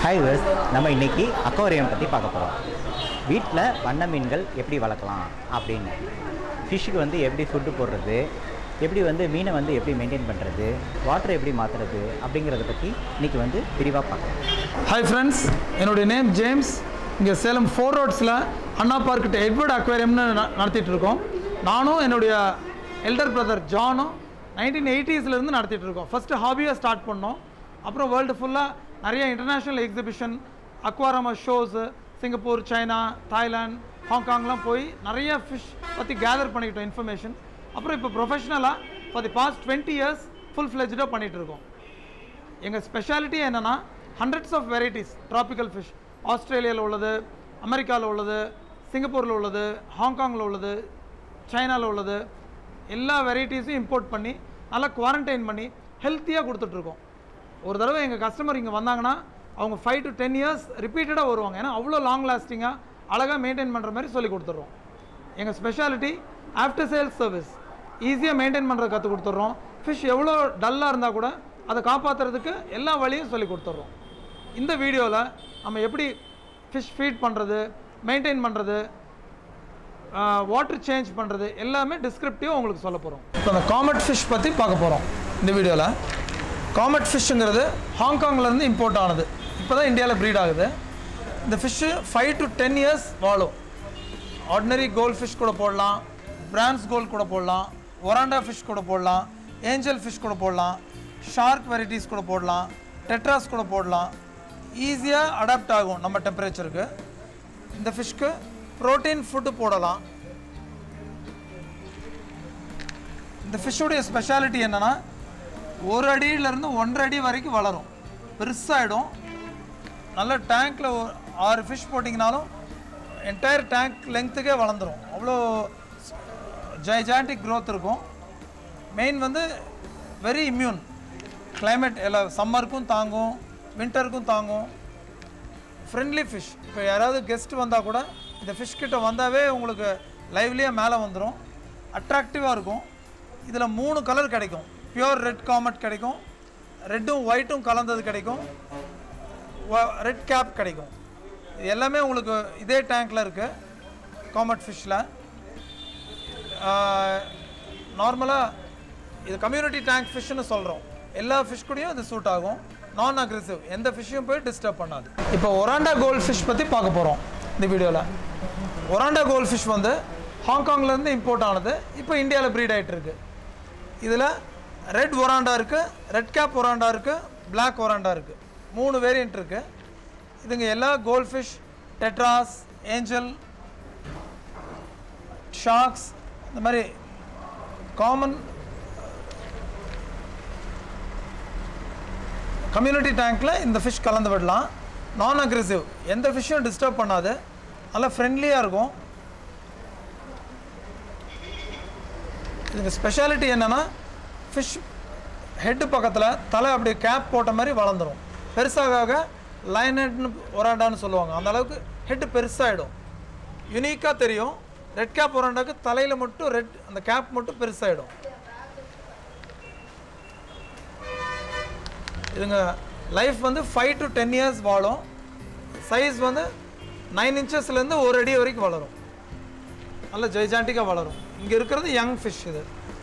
hi verse நம்ம இன்னைக்கு aquarium பற்றி பார்க்க போகிறோம் வீட்டில் வண்ண மீன்கள் எப்படி வளர்க்கலாம் அப்படின்னு ஃபிஷ்ஷுக்கு வந்து எப்படி ஃபுட்டு போடுறது எப்படி வந்து மீனை வந்து எப்படி மெயின்டைன் பண்ணுறது வாட்டரை எப்படி மாற்றுறது அப்படிங்கிறத பற்றி இன்னைக்கு வந்து விரிவாக பார்க்கலாம் ஹாய் ஃப்ரெண்ட்ஸ் என்னுடைய நேம் ஜேம்ஸ் இங்கே சேலம் ஃபோர் ரோட்ஸில் அண்ணா பார்க்கிட்ட எட்வர்ட் அக்வேரியம்னு ந- நடத்திட்டு இருக்கோம் நானும் என்னுடைய எல்டர் பிரதர் ஜானும் நைன்டீன் எயிட்டிஸ்லேருந்து நடத்திட்டு இருக்கோம் ஃபஸ்ட்டு ஹாபியாக ஸ்டார்ட் பண்ணோம் அப்புறம் வேர்ல்டு ஃபுல்லாக நிறைய international exhibition Aquarama shows Singapore China Thailand ஹாங்காங்லாம் போய் நிறைய ஃபிஷ் பற்றி கேதர் பண்ணிக்கிட்டோம் இன்ஃபர்மேஷன் அப்புறம் இப்போ ப்ரொஃபஷ்னலாக for the past twenty years full ஃப்ளெஜ்டாக பண்ணிகிட்டு இருக்கோம் எங்கள் ஸ்பெஷாலிட்டி என்னென்னா hundreds of varieties tropical fish ஆஸ்திரேலியாவில் உள்ளது அமெரிக்காவில் உள்ளது சிங்கப்பூரில் உள்ளது ஹாங்காங்கில் உள்ளது சைனாவில் உள்ளது எல்லா வெரைட்டிஸும் இம்போர்ட் பண்ணி நல்லா குவாரண்டைன் பண்ணி ஹெல்த்தியாக கொடுத்துட்ருக்கோம் ஒரு தடவை எங்கள் கஸ்டமர் இங்கே வந்தாங்கன்னா அவங்க ஃபைவ் டு டென் இயர்ஸ் ரிப்பீட்டடாக வருவாங்க ஏன்னா அவ்வளோ லாங் லாஸ்டிங்காக அழகாக மெயின்டைன் பண்ணுற மாதிரி சொல்லி கொடுத்துட்றோம் எங்கள் ஸ்பெஷாலிட்டி ஆஃப்டர் சேல்ஸ் சர்வீஸ் ஈஸியாக மெயின்டைன் பண்ணுறது கற்றுக் கொடுத்துட்றோம் ஃபிஷ் எவ்வளோ டல்லாக இருந்தால் கூட அதை காப்பாற்றுறதுக்கு எல்லா வழியும் சொல்லி கொடுத்துட்றோம் இந்த வீடியோவில் நம்ம எப்படி ஃபிஷ் ஃபீட் பண்ணுறது மெயின்டைன் பண்ணுறது வாட்டர் சேஞ்ச் பண்ணுறது எல்லாமே டிஸ்கிரிப்டிவாக உங்களுக்கு சொல்ல போகிறோம் இப்போ அந்த காமெட் ஃபிஷ் பற்றி பார்க்க போகிறோம் இந்த வீடியோவில் காமெட் ஃபிஷ்ஷுங்கிறது ஹாங்காங்லேருந்து இம்போர்ட் ஆனது இப்போ தான் இந்தியாவில் ப்ரீட் ஆகுது இந்த fish five to ten years வாழும் ஆர்டினரி கோல்ட் ஃபிஷ் கூட போடலாம் பிரான்ஸ் கோல்ட் கூட போடலாம் ஒராண்டா ஃபிஷ் கூட போடலாம் ஏஞ்சல் ஃபிஷ் கூட போடலாம் ஷார்க் வெரைட்டிஸ் கூட போடலாம் டெட்ராஸ் கூட போடலாம் ஈஸியாக அடாப்ட் ஆகும் நம்ம டெம்பரேச்சருக்கு இந்த ஃபிஷ்க்கு ப்ரோட்டீன் ஃபுட்டு போடலாம் இந்த ஃபிஷ்ஷுடைய ஸ்பெஷாலிட்டி என்னென்னா ஒரு அடியிலேருந்து ஒன்றரை அடி வரைக்கும் வளரும் பெருசாகிடும் நல்ல டேங்க்கில் ஆறு ஃபிஷ் போட்டிங்கனாலும் என்டையர் டேங்க் லெங்க்த்துக்கே வளர்ந்துரும் அவ்வளோ ஜைஜாண்டிக் growth இருக்கும் மெயின் வந்து வெரி இம்யூன் climate எல்லா சம்மருக்கும் தாங்கும் வின்டருக்கும் தாங்கும் ஃப்ரெண்ட்லி ஃபிஷ் இப்போ யாராவது கெஸ்ட் வந்தால் கூட இந்த ஃபிஷ் கிட்ட வந்தாவே உங்களுக்கு லைவ்லியாக மேலே வந்துடும் அட்ராக்டிவாக இருக்கும் இதில் மூணு கலர் கிடைக்கும் பியூர் ரெட் காமெட் கிடைக்கும் ரெட்டும் ஒயிட்டும் கலந்தது கிடைக்கும் ரெட் கேப் கிடைக்கும் இது எல்லாமே உங்களுக்கு இதே டேங்க்கில் இருக்குது காமெட் ஃபிஷ்ஷில் நார்மலாக இது கம்யூனிட்டி டேங்க் ஃபிஷ்னு சொல்கிறோம் எல்லா ஃபிஷ் கூடயும் இது சூட் ஆகும் நான் அக்ரெசிவ் எந்த ஃபிஷ்ஷையும் போய் டிஸ்டர்ப் பண்ணாது இப்போ ஒராண்டா கோல்ட் ஃபிஷ் பற்றி பார்க்க போகிறோம் இந்த வீடியோவில் ஒராண்டா கோல்ட் ஃபிஷ் வந்து ஹாங்காங்லேருந்து இம்போர்ட் ஆனது இப்போ இந்தியாவில் ப்ரீட் ஆகிட்டு இருக்கு இதில் ரெட் ஒராண்டா இருக்குது ரெட் கேப் ஒராண்டா இருக்குது பிளாக் ஒராண்டா இருக்குது மூணு வேரியண்ட் இருக்குது இதுங்க எல்லா gold fish tetras angel sharks இந்த மாதிரி காமன் கம்யூனிட்டி டேங்க்கில் இந்த ஃபிஷ் கலந்து விடலாம் நான் அக்ரெசிவ் எந்த ஃபிஷ்ஷும் டிஸ்டர்ப் பண்ணாது நல்லா ஃப்ரெண்ட்லியாக இருக்கும் இதுக்கு ஸ்பெஷாலிட்டி என்னென்னா ஃபிஷ் ஹெட்டு பக்கத்தில் தலை அப்படி கேப் போட்ட மாதிரி வளர்ந்துரும் பெருசாக லைனட்னு ஒராண்டான்னு சொல்லுவாங்க அந்த அளவுக்கு ஹெட்டு பெருசாகிடும் யுனிக்காக தெரியும் ரெட் கேப் ஒராண்டாக்கு தலையில் மட்டும் ரெட் அந்த கேப் மட்டும் பெருசாகிடும் இதுங்க லைஃப் வந்து ஃபைவ் டு டென் இயர்ஸ் வாழும் சைஸ் வந்து நைன் இன்ச்சஸ்லேருந்து ஒரு அடி வரைக்கும் வளரும் நல்ல ஜெய்ஜாண்டிக்காக வளரும் இங்கே இருக்கிறது யங் ஃபிஷ் இது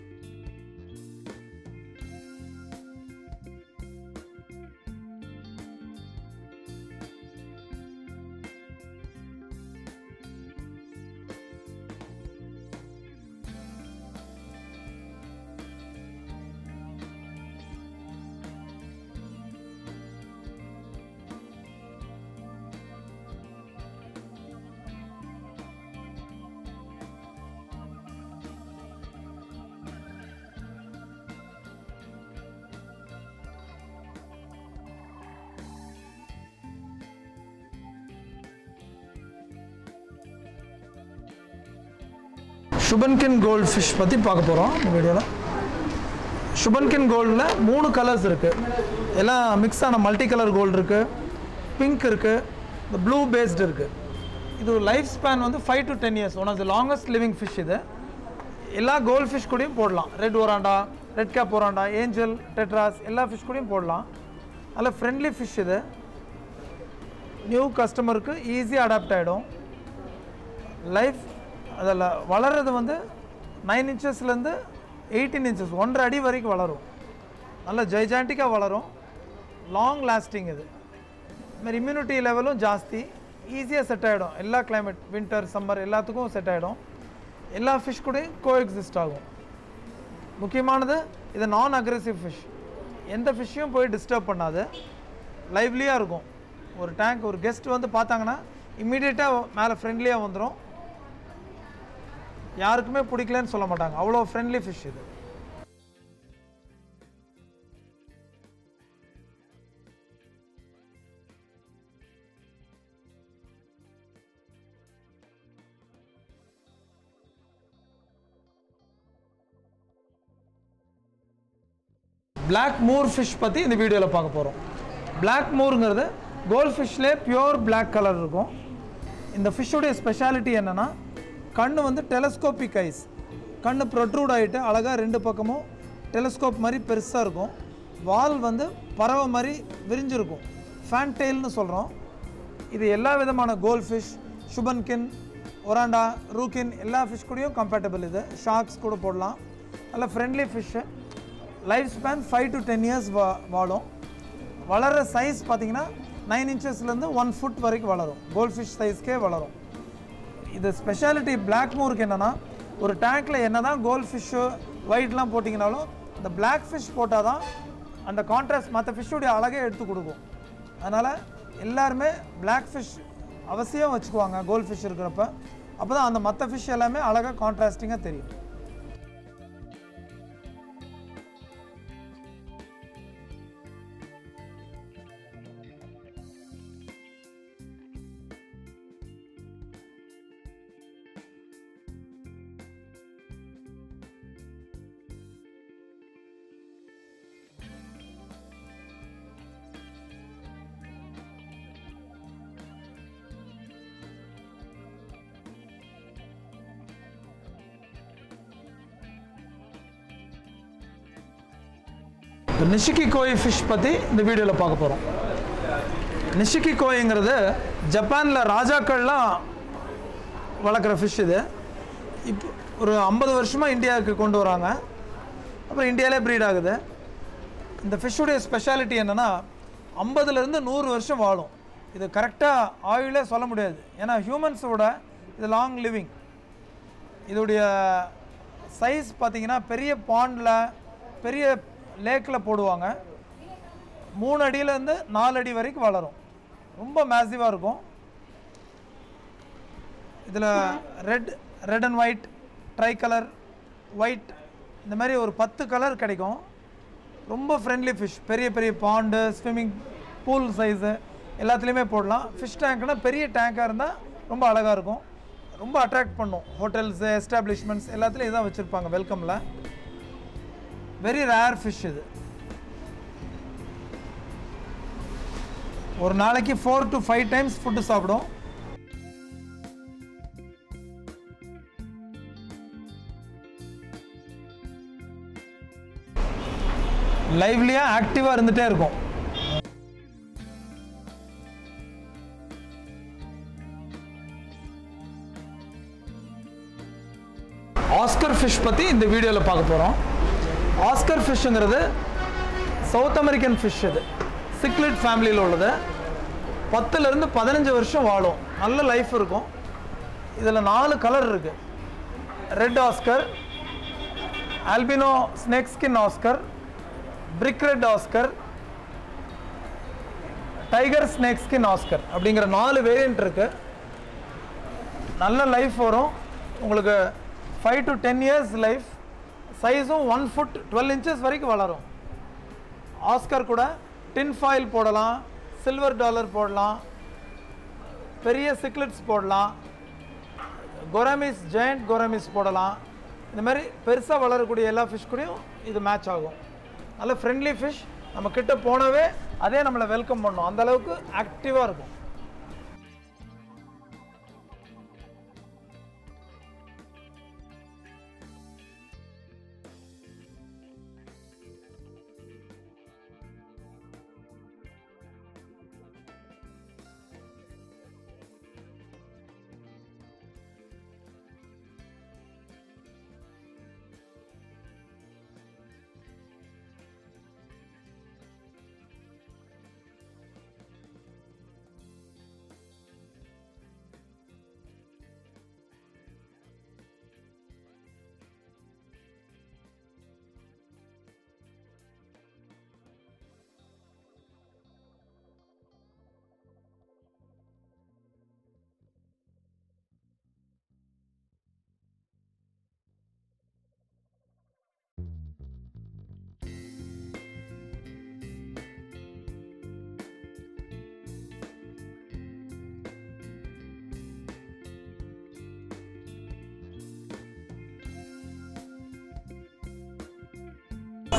சுபன்கின் கோல்ட் ஃபிஷ் பற்றி பார்க்க போகிறோம் இந்த வீடியோவில் சுபன்கின் கோல்டில் மூணு கலர்ஸ் இருக்குது எல்லாம் மிக்ஸ் ஆன மல்டி கலர் கோல்டு இருக்குது பிங்க் இருக்குது இந்த ப்ளூ பேஸ்டு இருக்குது இது லைஃப் ஸ்பேன் வந்து five to ten years one of the longest living fish இது எல்லா கோல்ட் ஃபிஷ் கூடயும் போடலாம் red oranda red cap oranda angel tetras எல்லா ஃபிஷ் கூடயும் போடலாம் நல்ல ஃப்ரெண்ட்லி ஃபிஷ் இது நியூ கஸ்டமருக்கு ஈஸியாக அடாப்ட் ஆகிடும் லைஃப் அதில் வளர்றது வந்து நைன் இன்ச்சஸ்லேருந்து எயிட்டீன் இன்ச்சஸ் ஒன்றரை அடி வரைக்கும் வளரும் நல்ல ஜைஜாண்டிக்காக வளரும் லாங் லாஸ்டிங் இது இதுமாதிரி இம்யூனிட்டி லெவலும் ஜாஸ்தி ஈஸியாக செட் ஆகிடும் எல்லா climate வின்டர் சம்மர் எல்லாத்துக்கும் செட் ஆகிடும் எல்லா ஃபிஷ் கூடயும் கோ எக்ஸிஸ்ட் ஆகும் முக்கியமானது இது நான் அக்ரெசிவ் ஃபிஷ் எந்த ஃபிஷ்ஷையும் போய் டிஸ்டர்ப் பண்ணாது லைவ்லியாக இருக்கும் ஒரு டேங்க் ஒரு கெஸ்ட் வந்து பார்த்தாங்கன்னா இம்மீடியட்டாக மேலே ஃப்ரெண்ட்லியாக வந்துடும் யாருக்குமே பிடிக்கலன்னு சொல்ல மாட்டாங்க அவ்வளோ ஃப்ரெண்ட்லி ஃபிஷ் இது பிளாக் மூர் ஃபிஷ் பற்றி இந்த வீடியோவில் பார்க்க போகிறோம் பிளாக் மூருங்கிறது கோல்ட் ஃபிஷ்லே பியோர் Black கலர் இருக்கும் இந்த ஃபிஷ்ஷுடைய ஸ்பெஷாலிட்டி என்னென்னா கண்ணு வந்து டெலஸ்கோபிக் ஐஸ் கண்ணு ப்ரொட்ரூட் ஆகிட்டு அழகாக ரெண்டு பக்கமும் டெலஸ்கோப் மாதிரி பெருசாக இருக்கும் வால் வந்து பறவை மாதிரி விரிஞ்சிருக்கும் ஃபேன்டெயில்னு சொல்கிறோம் இது எல்லா விதமான கோல் ஃபிஷ் சுபன்கின் ஒராண்டா ரூக்கின் எல்லா ஃபிஷ் கூடயும் கம்பேட்டபிள் இது ஷார்க்ஸ் கூட போடலாம் நல்ல friendly fish life span five to ten years வா வாழும் வளர்கிற சைஸ் பார்த்தீங்கன்னா நைன் இன்ச்சஸ்லேருந்து ஒன் ஃபுட் வரைக்கும் வளரும் கோல்ட் ஃபிஷ் சைஸ்க்கே வளரும் இது ஸ்பெஷாலிட்டி பிளாக் மூருக்கு என்னென்னா ஒரு டேங்க்கில் என்ன தான் கோல்ட் ஃபிஷ்ஷு ஒயிட்லாம் போட்டிங்கனாலும் இந்த Black ஃபிஷ் போட்டால் தான் அந்த கான்ட்ராஸ்ட் மற்ற ஃபிஷ்ஷுடைய அழகே எடுத்து கொடுக்கும் அதனால் எல்லாருமே Black ஃபிஷ் அவசியம் வச்சுக்குவாங்க கோல்ட் ஃபிஷ் இருக்கிறப்ப அப்போ தான் அந்த மற்ற ஃபிஷ் எல்லாமே அழகாக கான்ட்ராஸ்டிங்காக தெரியும் இந்த நிஷிகி கோய் ஃபிஷ் பற்றி இந்த வீடியோவில் பார்க்க போகிறோம் நிஷிகி கோய்ங்கிறது ஜப்பானில் ராஜாக்கள்லாம் வளர்க்குற ஃபிஷ் இது இப்போ ஒரு ஐம்பது வருஷமாக இந்தியாவுக்கு கொண்டு வராங்க அப்புறம் இந்தியாவிலே ப்ரீட் ஆகுது இந்த ஃபிஷ்ஷுடைய ஸ்பெஷாலிட்டி என்னென்னா ஐம்பதுலேருந்து நூறு வருஷம் வாழும் இது கரெக்டாக ஆயுளே சொல்ல முடியாது ஏன்னா ஹியூமன்ஸோட இது லாங் லிவிங் இதோடைய சைஸ் பார்த்தீங்கன்னா பெரிய பாண்டில் பெரிய லேக்கில் போடுவாங்க மூணு அடியிலேருந்து நாலு அடி வரைக்கும் வளரும் ரொம்ப மேசிவாக இருக்கும் இதில் red red and white tri colour white இந்த மாதிரி ஒரு பத்து கலர் கிடைக்கும் ரொம்ப ஃப்ரெண்ட்லி ஃபிஷ் பெரிய பெரிய பாண்டு ஸ்விம்மிங் பூல் சைஸு எல்லாத்துலேயுமே போடலாம் ஃபிஷ் டேங்க்னா பெரிய டேங்காக இருந்தால் ரொம்ப அழகாக இருக்கும் ரொம்ப அட்ராக்ட் பண்ணும் ஹோட்டல்ஸு எஸ்டாப்ளிஷ்மெண்ட்ஸ் எல்லாத்துலேயும் இதான் வச்சுருப்பாங்க வெல்கமில் வெரி ரேர் ஃபிஷ் இது ஒரு நாளைக்கு four to five times food சாப்பிடும் லைவ்லியாக ஆக்டிவாக இருந்துகிட்டே இருக்கும் ஆஸ்கர் ஃபிஷ் பற்றி இந்த வீடியோவில் பார்க்க போகிறோம் ஆஸ்கர் ஃபிஷ்ஷுங்கிறது சவுத் அமெரிக்கன் ஃபிஷ் இது சிக்லெட் ஃபேமிலியில் உள்ளது பத்துலேருந்து பதினஞ்சு வருஷம் வாழும் நல்ல லைஃப் இருக்கும் இதில் நாலு கலர் இருக்குது red Oscar albino snake skin Oscar brick red Oscar tiger snake skin Oscar அப்படிங்கிற நாலு வேரியன்ட் இருக்குது நல்ல லைஃப் வரும் உங்களுக்கு five to ten years life சைஸும் ஒன் ஃபுட் டுவெல் இன்ச்சஸ் வரைக்கும் வளரும் ஆஸ்கர் கூட டின் ஃபாயில் போடலாம் சில்வர் டாலர் போடலாம் பெரிய சிக்லெட்ஸ் போடலாம் கொராமிஸ் ஜெயண்ட் கொராமிஸ் போடலாம் இந்த மாதிரி பெருசாக வளரக்கூடிய எல்லா ஃபிஷ் கூடயும் இது மேட்ச் ஆகும் நல்ல ஃப்ரெண்ட்லி ஃபிஷ் நம்ம கிட்ட போனவே அதே நம்மளை வெல்கம் பண்ணும் அந்த அளவுக்கு ஆக்டிவாக இருக்கும்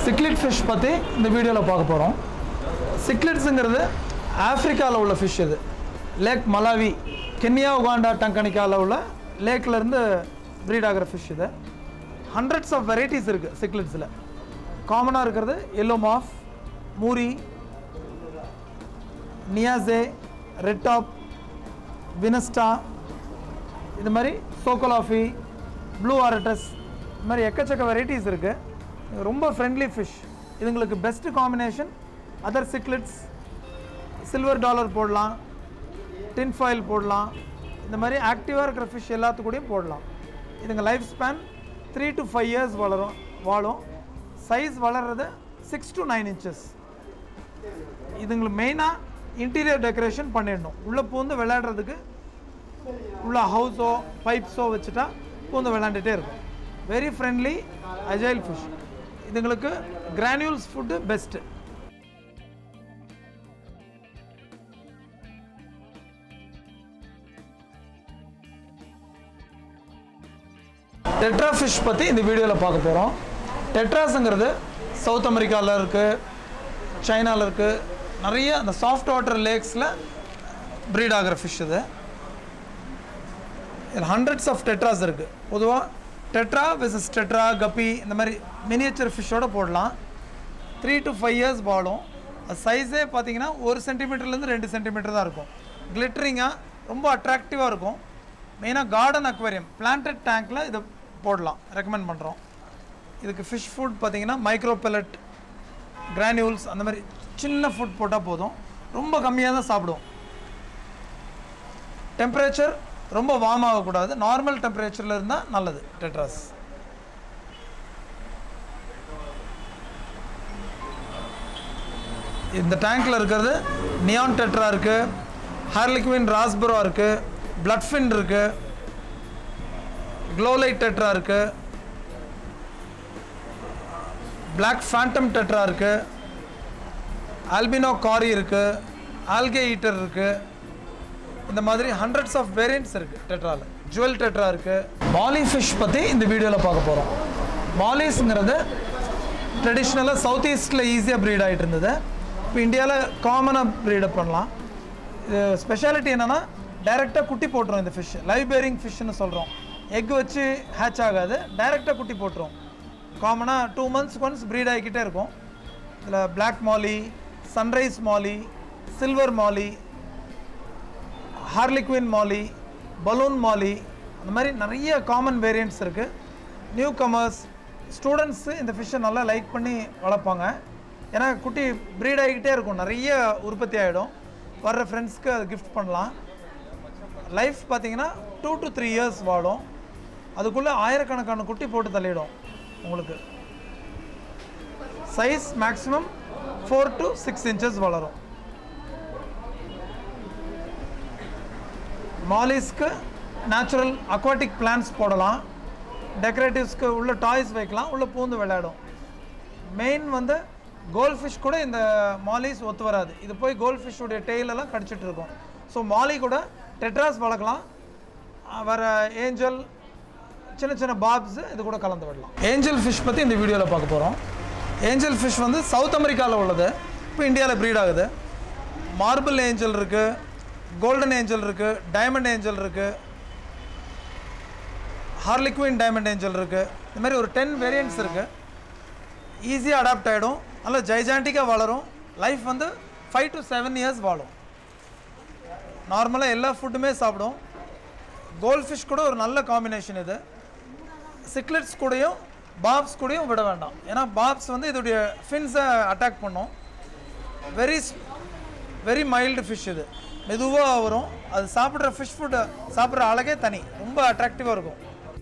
சிக்லிட் ஃபிஷ் பற்றி இந்த வீடியோவில் பார்க்க போகிறோம் சிக்லிட்ஸுங்கிறது ஆஃப்ரிக்காவில் உள்ள ஃபிஷ் இது லேக் மலாவி கென்யா உகாண்டா டங்கனிக்காவில் உள்ள லேக்லேருந்து ப்ரீட் ஆகிற ஃபிஷ் இது ஹண்ட்ரட்ஸ் ஆஃப் வெரைட்டிஸ் இருக்குது சிக்லிட்ஸில் காமனாக இருக்கிறது எல்லோ மாஃப் moorii nyassae red top venustus இது மாதிரி சோக்கோலாஃபி ப்ளூ ஆரட்டஸ் இது மாதிரி எக்கச்சக்க வெரைட்டிஸ் இருக்குது ரொம்ப ஃப்ரெண்ட்லி ஃபிஷ் இதுங்களுக்கு best combination other cichlids silver dollar போடலாம் டின் ஃபாயில் போடலாம் இந்த மாதிரி ஆக்டிவாக இருக்கிற ஃபிஷ் எல்லாத்துக்கூடயும் போடலாம் இதுங்க life span three to five years வளரும் வாழும் சைஸ் வளர்றது சிக்ஸ் டு நைன் இன்ச்சஸ் இதுங்களுக்கு மெயினாக இன்டீரியர் டெக்கரேஷன் பண்ணிடணும் உள்ளே பூந்து விளையாடுறதுக்கு உள்ள ஹவுஸோ பைப்ஸோ வச்சுட்டா பூந்து விளையாண்டுட்டே இருக்கும் வெரி ஃப்ரெண்ட்லி அஜைல் ஃபிஷ் இதுங்களுக்கு granules food best tetra fish பற்றி இந்த வீடியோவில் பார்க்க போகிறோம் டெட்ராஸுங்கிறது சவுத் அமெரிக்காவில் இருக்குது சைனாவில் இருக்குது நிறைய அந்த சாஃப்ட் வாட்டர் லேக்ஸில் ப்ரீட் ஆகிற ஃபிஷ் இது இதில் ஹண்ட்ரட்ஸ் ஆஃப் டெட்ராஸ் இருக்குது பொதுவாக டெட்ரா விசஸ் டெட்ரா கப்பி இந்த மாதிரி மினியேச்சர் ஃபிஷ்ஷோட போடலாம் த்ரீ டு ஃபைவ் இயர்ஸ் வாழும் அது சைஸே பார்த்தீங்கன்னா ஒரு சென்டிமீட்டர்லேருந்து ரெண்டு சென்டிமீட்டர் தான் இருக்கும் கிளிட்டரிங்காக ரொம்ப அட்ராக்டிவாக இருக்கும் மெயினாக கார்டன் அக்வேரியம் பிளான்டட் டேங்க்கில் இதை போடலாம் ரெக்கமெண்ட் பண்ணுறோம் இதுக்கு ஃபிஷ் ஃபுட் பார்த்தீங்கன்னா மைக்ரோ பெல்லட் கிரானியூல்ஸ் அந்த மாதிரி சின்ன ஃபுட் போட்டால் போதும் ரொம்ப கம்மியாக தான் சாப்பிடுவோம் டெம்பரேச்சர் ரொம்ப வார்ம் ஆகக்கூடாது நார்மல் டெம்பரேச்சரில் இருந்தால் நல்லது டெட்ராஸ் இந்த டேங்க்கில் இருக்கிறது நியான் டெட்ரா இருக்குது ஹார்லிக்வின் ராஸ்பரோ இருக்குது பிளட் ஃபின் இருக்குது க்ளோலைட் டெட்ரா இருக்குது பிளாக் ஃபேண்டம் டெட்ரா இருக்குது ஆல்பினோ காரி இருக்குது ஆல்கே ஈட்டர் இருக்குது இந்த மாதிரி ஹண்ட்ரட்ஸ் ஆஃப் வேரியன்ட்ஸ் இருக்குது டெட்ராவில் ஜுவல் டெட்ரா இருக்குது மாலி ஃபிஷ் பற்றி இந்த வீடியோவில் பார்க்க போகிறோம் மாலிஸ்ங்கிறது ட்ரெடிஷ்னலாக சவுத் ஈஸ்டில் ஈஸியாக ப்ரீட் ஆகிட்டு இருந்தது இப்போ இந்தியாவில் காமனாக ப்ரீடப் பண்ணலாம் இது ஸ்பெஷாலிட்டி என்னென்னா டைரெக்டாக குட்டி போட்டுரும் இந்த ஃபிஷ் லைவ் பேரிங் ஃபிஷ்னு சொல்கிறோம் எக் வச்சு ஹேட்ச் ஆகாது டைரெக்டாக குட்டி போட்டுரும் காமனாக டூ மந்த்ஸ்க்கு ஒன்ஸ் ப்ரீட் ஆகிக்கிட்டே இருக்கும் இதில் black molly sunrise molly silver molly harlequin molly balloon molly அந்த மாதிரி நிறைய காமன் வேரியண்ட்ஸ் இருக்குது நியூ கமர்ஸ் ஸ்டூடெண்ட்ஸு இந்த ஃபிஷ்ஷை நல்லா லைக் பண்ணி வளர்ப்பாங்க ஏன்னா குட்டி ப்ரீட் ஆகிக்கிட்டே இருக்கும் நிறைய உற்பத்தி ஆகிடும் வர்ற ஃப்ரெண்ட்ஸ்க்கு அது கிஃப்ட் பண்ணலாம் லைஃப் பார்த்தீங்கன்னா டூ டு த்ரீ இயர்ஸ் வாடும் அதுக்குள்ளே ஆயிரக்கணக்கான குட்டி போட்டு தள்ளிடும் உங்களுக்கு size maximum four to six inches வளரும் மாலிஸ்க்கு நேச்சுரல் அக்வாட்டிக் பிளான்ஸ் போடலாம் டெக்கரேட்டிவ்ஸ்க்கு உள்ள டாய்ஸ் வைக்கலாம் உள்ள பூந்து விளையாடும் மெயின் வந்து கோல்ட் ஃபிஷ் கூட இந்த மாலிஸ் ஒத்து வராது இது போய் கோல்ட் ஃபிஷ்ஷுடைய டெய்லெல்லாம் கடிச்சிட்டு இருக்கும் ஸோ மாலி கூட டெட்ராஸ் வளர்க்கலாம் அஹ் வர ஏஞ்சல் சின்ன சின்ன பாப்ஸ் இது கூட கலந்து விடலாம் ஏஞ்சல் ஃபிஷ் பற்றி இந்த வீடியோவில் பார்க்க போகிறோம் ஏஞ்சல் ஃபிஷ் வந்து சவுத் அமெரிக்காவில் உள்ளது இப்போ இந்தியாவில் ப்ரீட் ஆகுது மார்பிள் ஏஞ்சல் இருக்குது கோல்டன் ஏஞ்சல் இருக்குது டைமண்ட் ஏஞ்சல் இருக்குது ஹார்லிக்வின் டைமண்ட் ஏஞ்சல் இருக்குது இந்த மாதிரி ஒரு டென் வேரியண்ட்ஸ் இருக்குது ஈஸியாக அடாப்ட் ஆகிடும் நல்லா ஜைஜாண்டிக்காக வளரும் லைஃப் வந்து ஃபைவ் டு செவன் இயர்ஸ் வாழும் நார்மலாக எல்லா ஃபுட்டுமே சாப்பிடும் கோல்ட் ஃபிஷ் கூட ஒரு நல்ல காம்பினேஷன் இது சிக்லெட்ஸ் கூடயும் பாப்ஸ் கூடயும் விட வேண்டாம் ஏன்னா பாப்ஸ் வந்து இதோடைய ஃபின்ஸை அட்டாக் பண்ணும் வெரி வெரி மைல்டு ஃபிஷ் இது மெதுவாக வரும் அது சாப்பிட்ற ஃபிஷ் ஃபுட்டை சாப்பிட்ற அழகே தனி ரொம்ப அட்ராக்டிவாக இருக்கும்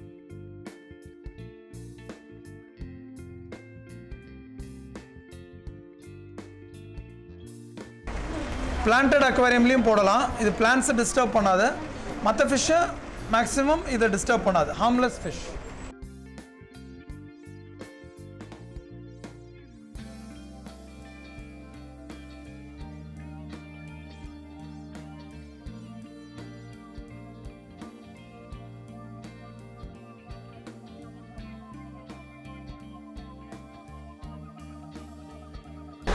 பிளான்டட் அக்வாரியம்லேயும் போடலாம் இது பிளான்ஸை டிஸ்டர்ப் பண்ணாது மற்ற ஃபிஷ்ஷை மேக்ஸிமம் இதை டிஸ்டர்ப் பண்ணாது ஹார்ம்லெஸ் ஃபிஷ்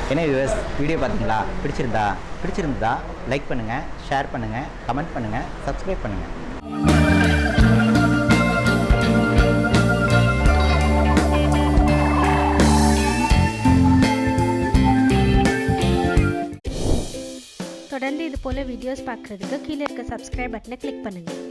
என்ன வியூவர்ஸ் வீடியோ பார்த்தீங்களா பிடிச்சிருந்தா பிடிச்சிருந்தா லைக் பண்ணுங்கள் ஷேர் பண்ணுங்கள் கமெண்ட் பண்ணுங்கள் சப்ஸ்கிரைப் பண்ணுங்கள் தொடர்ந்து இது போல் வீடியோஸ் பார்க்குறதுக்கு கீழே இருக்க சப்ஸ்கிரைப் பட்டனை கிளிக் பண்ணுங்கள்